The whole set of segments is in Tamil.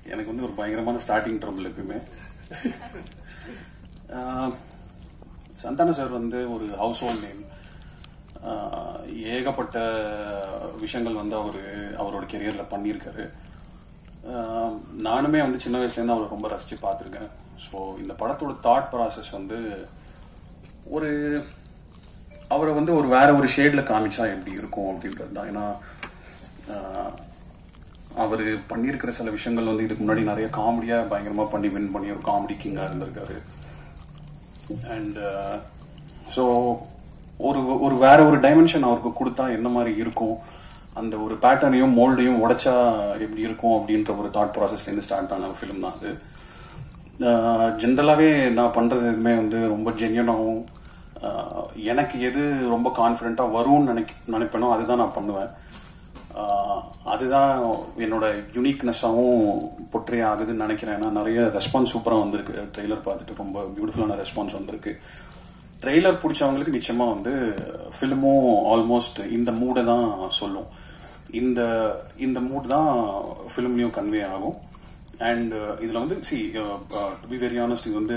எனக்கு வந்து ஒரு பயங்கரமான ஸ்டார்டிங் ட்ரபிள் எப்பயுமே ஆஹ், சந்தான சார் வந்து ஒரு ஹவுஸ் ஹோல்ட் நேம் ஏகப்பட்ட விஷயங்கள் வந்து அவர் அவரோட கெரியர்ல பண்ணியிருக்காரு ஆஹ், நானுமே வந்து சின்ன வயசுலேருந்து அவரை ரொம்ப ரசிச்சு பார்த்துருக்கேன் ஸோ இந்த படத்தோட தாட் ப்ராசஸ் வந்து ஒரு அவரை வந்து ஒரு வேற ஒரு ஷேட்ல காமிச்சா எப்படி இருக்கும் அப்படின்றது தான் ஏன்னா அவர் பண்ணியிருக்கிற சில விஷயங்கள் வந்து இதுக்கு முன்னாடி நிறைய காமெடியா பயங்கரமா பண்ணி வின் பண்ணி ஒரு காமெடி கிங்கா இருந்திருக்காரு அண்ட் ஸோ ஒரு ஒரு வேற ஒரு டைமென்ஷன் அவருக்கு கொடுத்தா என்ன மாதிரி இருக்கும் அந்த ஒரு பேட்டர்னையும் மோல்டையும் உடைச்சா எப்படி இருக்கும் அப்படின்ற ஒரு தாட் ப்ராசஸ்லேருந்து ஸ்டார்ட் ஆன ஃபிலிம் தான் அது ஜென்ரலாகவே நான் பண்ணுறது எதுவுமே வந்து ரொம்ப ஜென்யனாகவும் எனக்கு எது ரொம்ப கான்ஃபிடென்ட்டாக வரும்னு நினைக்க நினைப்பேனோ அதுதான் நான் பண்ணுவேன் ஆஹ் அதுதான் என்னோட யூனிக்னஸாகவும் பொற்றே ஆகுதுன்னு நினைக்கிறேன் ஏன்னா நிறைய ரெஸ்பான்ஸ் சூப்பராக வந்திருக்கு ட்ரெய்லர் பார்த்துட்டு ரொம்ப பியூட்டிஃபுல்லான ரெஸ்பான்ஸ் வந்திருக்கு ட்ரெய்லர் பிடிச்சவங்களுக்கு நிச்சயமா வந்து ஃபிலிமும் ஆல்மோஸ்ட் இந்த மூடை தான் சொல்லும் இந்த இந்த மூட் தான் ஃபிலிம்லையும் கன்வே ஆகும் அண்ட் இதுல வந்து see to be very honest இது வந்து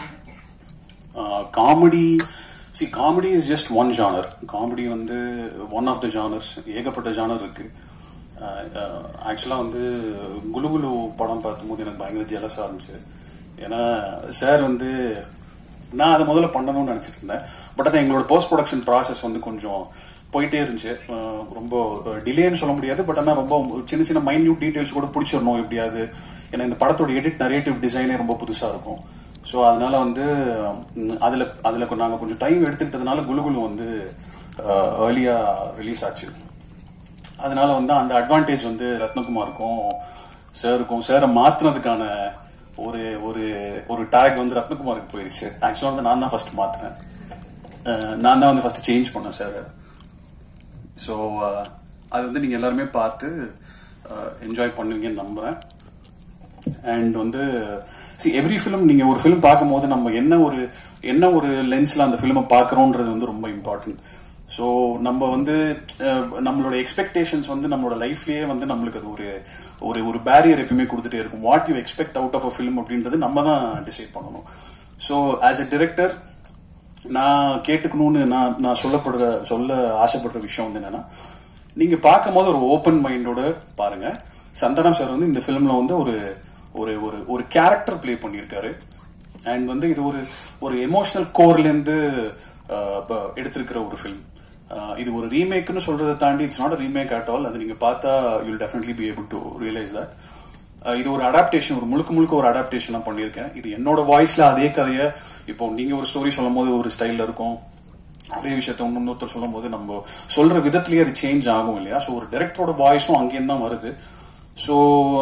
comedy see comedy is just one genre comedy வந்து ஒன் ஆஃப் த ஜானர்ஸ் ஏகப்பட்ட ஜானர் இருக்கு ஆக்சுவலாக வந்து குலு குலு படம் பார்க்கும்போது எனக்கு பயங்கர ஜெலஸாக இருந்துச்சு ஏன்னா சார் வந்து நான் அதை முதல்ல பண்ணணும்னு நினச்சிட்டு இருந்தேன் பட் ஆனால் எங்களோட போஸ்ட் ப்ரொடக்ஷன் ப்ராசஸ் வந்து கொஞ்சம் போயிட்டே இருந்துச்சு அஹ் ரொம்ப டிலேன்னு சொல்ல முடியாது பட் ஆனால் ரொம்ப சின்ன சின்ன மைன்யூட் டீடைல்ஸ் கூட பிடிச்சிடணும் எப்படியாவது ஏன்னா இந்த படத்தோட எடிட் நரேட்டிவ் டிசைனே ரொம்ப புதுசாக இருக்கும் ஸோ அதனால வந்து ம், அதுல அதுல கொ- நாங்க கொஞ்சம் டைம் எடுத்துக்கிட்டதுனால குலு குலு வந்து ஏர்லியா ரிலீஸ் ஆச்சு அதனால வந்து அந்த அட்வான்டேஜ் வந்து ரத்னகுமாருக்கும் சாருக்கும் சாரை மாத்துனதுக்கான ஒரு ஒரு ஒரு டேக் வந்து ரத்னகுமாருக்கு போயிருச்சு ஆக்சுவலாக வந்து நான் தான் ஃபர்ஸ்ட் மாத்தினேன் அஹ், நான் தான் வந்து ஃபர்ஸ்ட் சேஞ்ச் பண்ணேன் சார் ஸோ அது வந்து நீங்க எல்லாருமே பார்த்து என்ஜாய் பண்ணுவீங்கன்னு நம்புறேன் அண்ட் வந்து சி எவ்ரி ஃபிலிம் நீங்க ஒரு ஃபிலிம் பார்க்கும்போது நம்ம என்ன ஒரு என்ன ஒரு லென்ஸ்ல அந்த ஃபிலிமை பார்க்கறோன்றது வந்து ரொம்ப இம்பார்ட்டன்ட் ஸோ நம்ம வந்து அஹ், நம்மளோட எக்ஸ்பெக்டேஷன்ஸ் வந்து நம்மளோட லைஃப்லயே வந்து நம்மளுக்கு அது ஒரு ஒரு ஒரு பேரியர் எப்பயுமே கொடுத்துட்டே இருக்கும் what you expect out of a film அப்படின்றது நம்ம தான் டிசைட் பண்ணணும் ஸோ ஆஸ் எ டிரெக்டர் நான் கேட்டுக்கணும்னு நான் நான் சொல்லப்படுற சொல்ல ஆசைப்படுற விஷயம் வந்து என்னன்னா நீங்க பார்க்கும்போது ஒரு ஓப்பன் மைண்டோட பாருங்க சந்தனம் சார் வந்து இந்த ஃபிலிம்ல வந்து ஒரு ஒரு ஒரு ஒரு கேரக்டர் ப்ளே பண்ணியிருக்காரு அண்ட் வந்து இது ஒரு ஒரு எமோஷனல் கோர்ல இருந்து அஹ், ப- எடுத்திருக்கிற ஒரு ஃபிலிம் இது ஒரு ரீமேக்னு சொல்றதை தாண்டி it's not remake at all அது நீங்க பார்த்தா you'll definitely be able to realise that uh இது ஒரு அடாப்டேஷன் ஒரு முழுக்க முழுக்க ஒரு அடாப்டேஷன் நான் பண்ணியிருக்கேன் இது என்னோட வாய்ஸ்ல அதே கதையை இப்போ நீங்க ஒரு ஸ்டோரி சொல்லும் போது ஒரு ஸ்டைல்ல இருக்கும் அதே விஷயத்த இன்னொருத்தர் சொல்லும் போது நம்ம சொல்ற விதத்திலேயே அது சேஞ்ச் ஆகும் இல்லையா ஸோ ஒரு டைரக்டரோட வாய்ஸும் அங்கேயும் தான் வருது so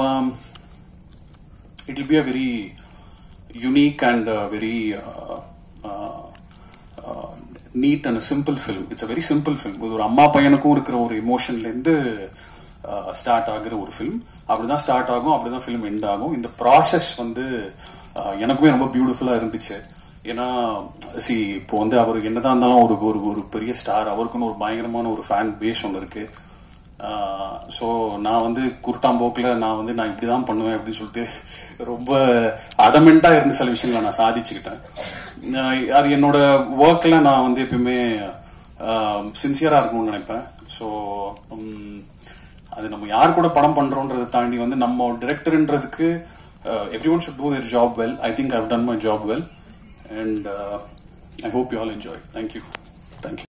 it will be a very unique and very neat and simple film it's a very simple film இது ஒரு அம்மா பையனுக்கும் இருக்கிற ஒரு எமோஷன்ல இருந்து ஸ்டார்ட் ஆகுற ஒரு ஃபிலிம் அப்படிதான் ஸ்டார்ட் ஆகும் அப்படிதான் ஃபிலிம் எண்ட் ஆகும் இந்த ப்ராசஸ் வந்து அஹ், எனக்குமே ரொம்ப பியூட்டிஃபுல்லா இருந்துச்சு ஏன்னா சி இப்போ வந்து அவர் என்னதான் இருந்தாலும் ஒரு ஒரு ஒரு பெரிய ஸ்டார் அவருக்குன்னு ஒரு பயங்கரமான ஒரு ஃபேன் பேஸ் ஒன்று இருக்கு ஸோ நான் வந்து குருட்டாம்போக்கில் நான் வந்து நான் இப்படி தான் பண்ணுவேன் அப்படின்னு சொல்லிட்டு ரொம்ப அடமெண்ட்டாக இருந்த சில விஷயங்களை நான் சாதிச்சுக்கிட்டேன் நான் அது என்னோட ஒர்க்கில் நான் வந்து எப்பயுமே சின்சியராக இருக்கணும்னு நினைப்பேன் ஸோ அது நம்ம யார் கூட படம் பண்றோன்றதை தாண்டி வந்து நம்ம டிரெக்டர்ன்றதுக்கு everyone should do their job well I think I've done my job well and I hope you all enjoy thank you thank you